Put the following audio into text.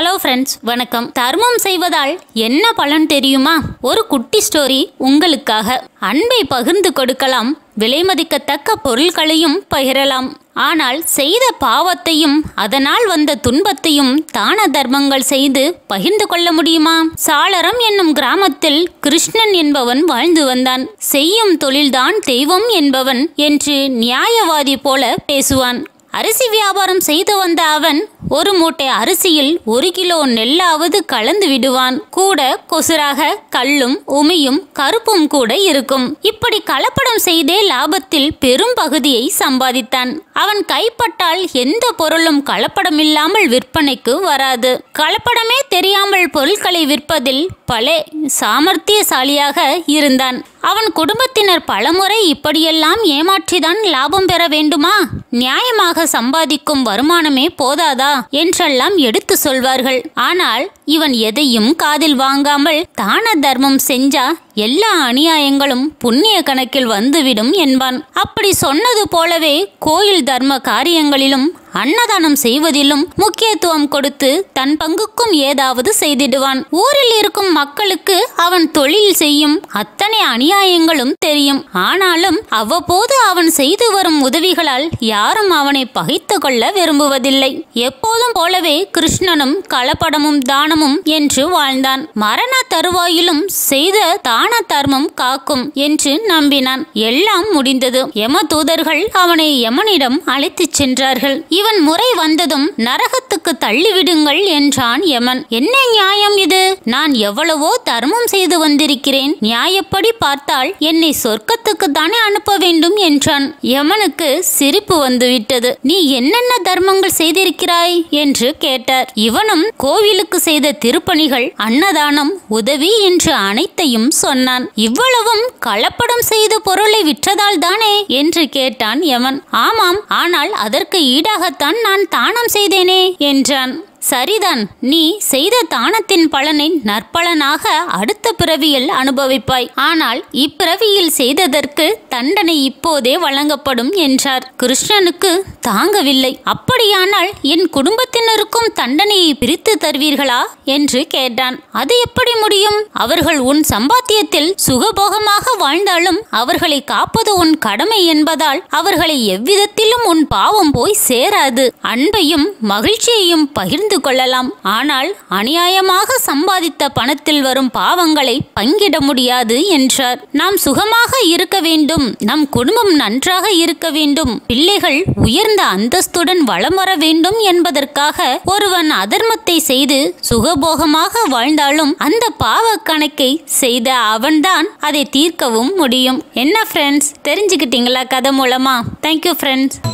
hello friends வணக்கம் தர்மம் செய்வதால் என்ன பலன் தெரியுமா ஒரு குட்டி ஸ்டோரி உங்களுக்காக அன்பை பகிர்ந்து கொடுக்கலாம் விலைமதிக்கத்தக்க பொருட்களையும் பகிரலாம் ஆனால் செய்த பாவத்தையும் அதனால் வந்த துன்பத்தையும் தான தர்மங்கள் செய்து பகிர்ந்து கொள்ள முடியுமா சாளரம் என்னும் கிராமத்தில் கிருஷ்ணன் என்பவன் வாழ்ந்து வந்தான் செய்யும் தொழில்தான் தெய்வம் என்பவன் என்று நியாயவாதி போல பேசுவான் அரிசி வியாபாரம் செய்து வந்த அவன் ஒரு மூட்டை அரிசியில் ஒரு கிலோ நெல்லாவது கலந்து விடுவான் கூட கொசுராக கல்லும் உமியும் கருப்பும் கூட இருக்கும் இப்படி கலப்படம் செய்தே லாபத்தில் பெரும் பகுதியை சம்பாதித்தான் அவன் கைப்பட்டால் எந்த பொருளும் கலப்படமில்லாமல் விற்பனைக்கு வராது கலப்படமே தெரியாமல் பொருட்களை விற்பதில் பலே சாமர்த்தியசாலியாக இருந்தான் அவன் குடும்பத்தினர் பலமுறை இப்படியெல்லாம் ஏமாற்றிதான் லாபம் பெற வேண்டுமா நியாயமாக சம்பாதிக்கும் வருமானமே போதாதா என்றெல்லாம் எடுத்து சொல்வார்கள் ஆனால் இவன் எதையும் காதில் வாங்காமல் தான தர்மம் செஞ்சா எல்லா அநியாயங்களும் புண்ணிய கணக்கில் வந்துவிடும் என்பான் அப்படி சொன்னது போலவே கோயில் தர்ம காரியங்களிலும் அன்னதானம் செய்வதிலும் முக்கியத்துவம் கொடுத்து தன் பங்குக்கும் ஏதாவது செய்திடுவான் ஊரில் இருக்கும் மக்களுக்கு அவன் தொழில் செய்யும் அத்தனை அநியாயங்களும் தெரியும் ஆனாலும் அவ்வப்போது அவன் செய்து வரும் உதவிகளால் யாரும் அவனை பகைத்து கொள்ள விரும்புவதில்லை எப்போதும் போலவே கிருஷ்ணனும் கலப்படமும் தானமும் என்று வாழ்ந்தான் மரண தருவாயிலும் செய்த தான தர்மம் காக்கும் என்று நம்பினான் எல்லாம் முடிந்தது யம தூதர்கள் அவனை யமனிடம் அழைத்துச் சென்றார்கள் இவன் முறை வந்ததும் நரகத்துக்கு தள்ளிவிடுங்கள் என்றான் யமன் என்ன நியாயம் இது நான் எவ்வளவோ தர்மம் செய்து வந்திருக்கிறேன் நியாயப்படி பார்த்தால் என்னை சொர்க்கத்துக்கு தானே அனுப்ப வேண்டும் என்றான் யமனுக்கு சிரிப்பு வந்துவிட்டது நீ என்னென்ன தர்மங்கள் செய்திருக்கிறாய் என்று கேட்டார் இவனும் கோவிலுக்கு செய்த திருப்பணிகள் அன்னதானம் உதவி என்று அனைத்தையும் சொன்னான் இவ்வளவும் கலப்படம் செய்து பொருளை விற்றதால் தானே என்று கேட்டான் யமன் ஆமாம் ஆனால் அதற்கு ஈடாகத்தான் நான் தானம் செய்தேனே என்றான் சரிதான் நீ செய்த தானத்தின் பலனை நற்பலனாக அடுத்த பிறவியில் அனுபவிப்பாய் ஆனால் இப்பிறவியில் செய்ததற்கு தண்டனை இப்போதே வழங்கப்படும் என்றார் கிருஷ்ணனுக்கு தாங்கவில்லை அப்படியானால் என் குடும்பத்தினருக்கும் தண்டனையை பிரித்து தருவீர்களா என்று கேட்டான் அது எப்படி முடியும் அவர்கள் உன் சம்பாத்தியத்தில் சுகபோகமாக வாழ்ந்தாலும் அவர்களை காப்பது உன் கடமை என்பதால் அவர்களை எவ்விதத்திலும் உன் பாவம் போய் சேராது அன்பையும் மகிழ்ச்சியையும் பகிர்ந்து பகிர்ந்து கொள்ளலாம் ஆனால் அநியாயமாக சம்பாதித்த பணத்தில் வரும் பாவங்களை பங்கிட முடியாது என்றார் நாம் சுகமாக இருக்க வேண்டும் நம் குடும்பம் நன்றாக இருக்க வேண்டும் பிள்ளைகள் உயர்ந்த அந்தஸ்துடன் வளம் வர வேண்டும் என்பதற்காக ஒருவன் அதர்மத்தை செய்து சுகபோகமாக வாழ்ந்தாலும் அந்த பாவ கணக்கை செய்த அவன்தான் அதை தீர்க்கவும் முடியும் என்ன ஃப்ரெண்ட்ஸ் தெரிஞ்சுக்கிட்டீங்களா கதை மூலமா தேங்க்யூ ஃப்ரெண்ட்ஸ்